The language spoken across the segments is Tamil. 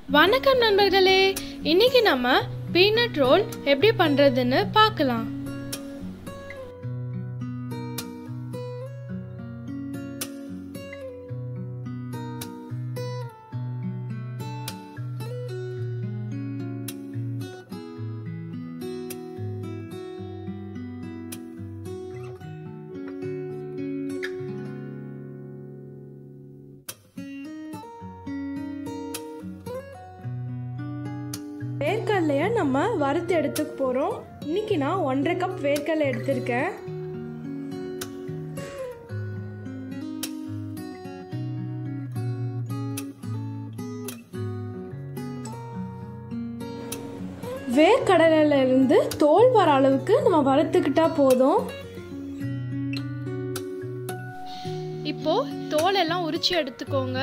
வணக்கம் நண்பர்களே இன்னைக்கு நம்ம பீனட் ரோல் எப்படி பண்ணுறதுன்னு பார்க்கலாம் வேர்க்கடலையை நம்ம வறுத்து எடுத்துக்க போகிறோம் இன்னைக்கு நான் ஒன்றரை கப் வேர்க்கடலை எடுத்திருக்கேன் வேர்க்கடலையில இருந்து தோல் வர அளவுக்கு நம்ம வறுத்துக்கிட்டா போதும் இப்போ தோல் எல்லாம் உரிச்சு எடுத்துக்கோங்க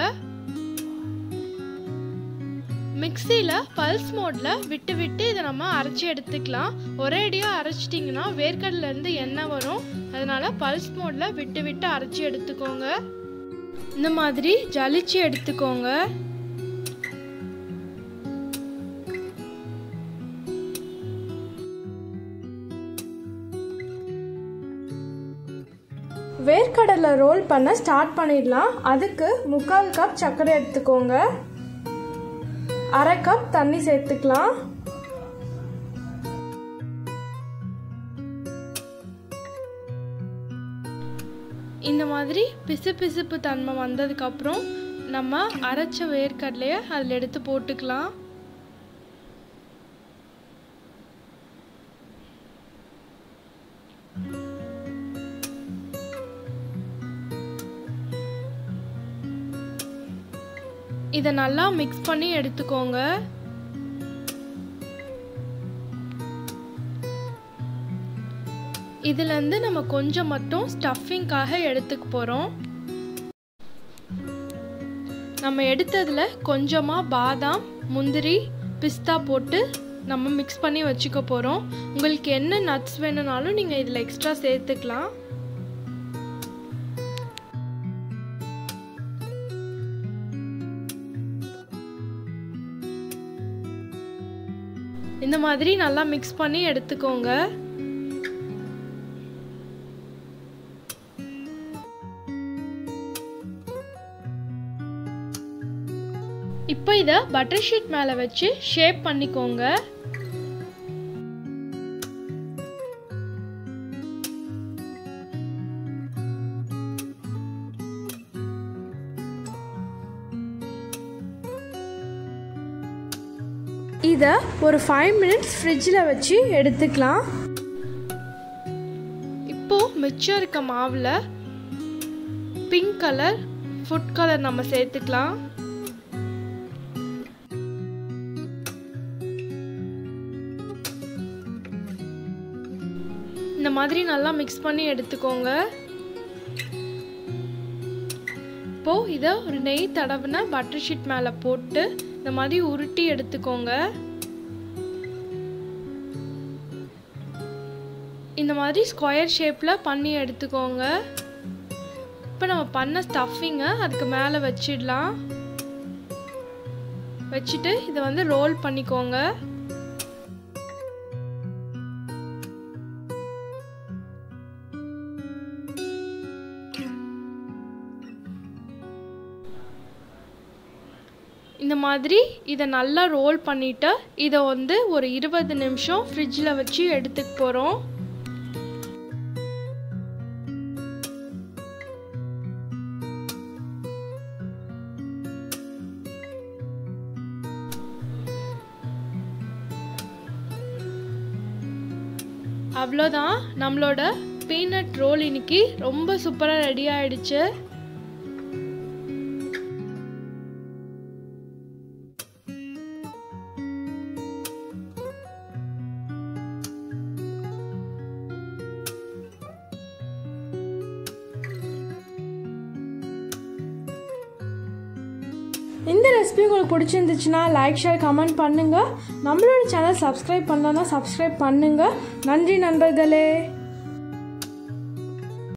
மிக்சியில் பல்ஸ் மோடில் விட்டு விட்டு இதை நம்ம அரைச்சி எடுத்துக்கலாம் ஒரே அடியாக அரைச்சிட்டிங்கன்னா வேர்க்கடலேருந்து எண்ணெய் வரும் அதனால் பல்ஸ் மோடில் விட்டு விட்டு அரைச்சி எடுத்துக்கோங்க இந்த மாதிரி ஜலிச்சு எடுத்துக்கோங்க வேர்க்கடலை ரோல் பண்ண ஸ்டார்ட் பண்ணிடலாம் அதுக்கு முக்கால் கப் சர்க்கரை எடுத்துக்கோங்க அரை கப் தண்ணி சேர்த்துக்கலாம் இந்த மாதிரி பிசு பிசுப்பு தன்மை வந்ததுக்கப்புறம் நம்ம அரைச்ச வேர்க்கடலையை அதில் எடுத்து போட்டுக்கலாம் இதை நல்லா மிக்ஸ் பண்ணி எடுத்துக்கோங்க இதுலேருந்து நம்ம கொஞ்சம் மட்டும் ஸ்டஃபிங்காக எடுத்துக்க போகிறோம் நம்ம எடுத்ததில் கொஞ்சமாக பாதாம் முந்திரி பிஸ்தா போட்டு நம்ம மிக்ஸ் பண்ணி வச்சுக்க போகிறோம் உங்களுக்கு என்ன நட்ஸ் வேணும்னாலும் நீங்கள் இதில் எக்ஸ்ட்ரா சேர்த்துக்கலாம் இந்த மாதிரி நல்லா மிக்ஸ் பண்ணி எடுத்துக்கோங்க இப்போ இதை பட்டர் ஷீட் மேலே வச்சு ஷேப் பண்ணிக்கோங்க இதை ஒரு ஃபைவ் மினிட்ஸ் ஃப்ரிட்ஜில் வச்சு எடுத்துக்கலாம் இப்போ மிச்சம் இருக்க மாவில் பிங்க் கலர் ஃபுட் கலர் நம்ம சேர்த்துக்கலாம் இந்த மாதிரி நல்லா மிக்ஸ் பண்ணி எடுத்துக்கோங்க இப்போ இதை ஒரு நெய் தடவின பட்டர் ஷீட் மேலே போட்டு இந்த மாதிரி உருட்டி எடுத்துக்கோங்க இந்த மாதிரி ஸ்கொயர் ஷேப்பில் பண்ணி எடுத்துக்கோங்க இப்போ நம்ம பண்ண ஸ்டஃபிங்கை அதுக்கு மேலே வச்சிடலாம் வச்சுட்டு இதை வந்து ரோல் பண்ணிக்கோங்க இந்த மாதிரி இதை நல்லா ரோல் பண்ணிவிட்டு இதை வந்து ஒரு இருபது நிமிஷம் ஃப்ரிட்ஜில் வச்சு எடுத்துக்க போகிறோம் அவ்வளோதான் நம்மளோட பீனட் ரோல் இன்னைக்கு ரொம்ப சூப்பராக ரெடி ஆயிடுச்சு இந்த ரெசிபி உங்களுக்கு பிடிச்சிருந்துச்சுன்னா லைக் ஷேர் கமெண்ட் பண்ணுங்கள் நம்மளோட சேனல் சப்ஸ்கிரைப் பண்ணலன்னா சப்ஸ்கிரைப் பண்ணுங்கள் நன்றி நண்பர்களே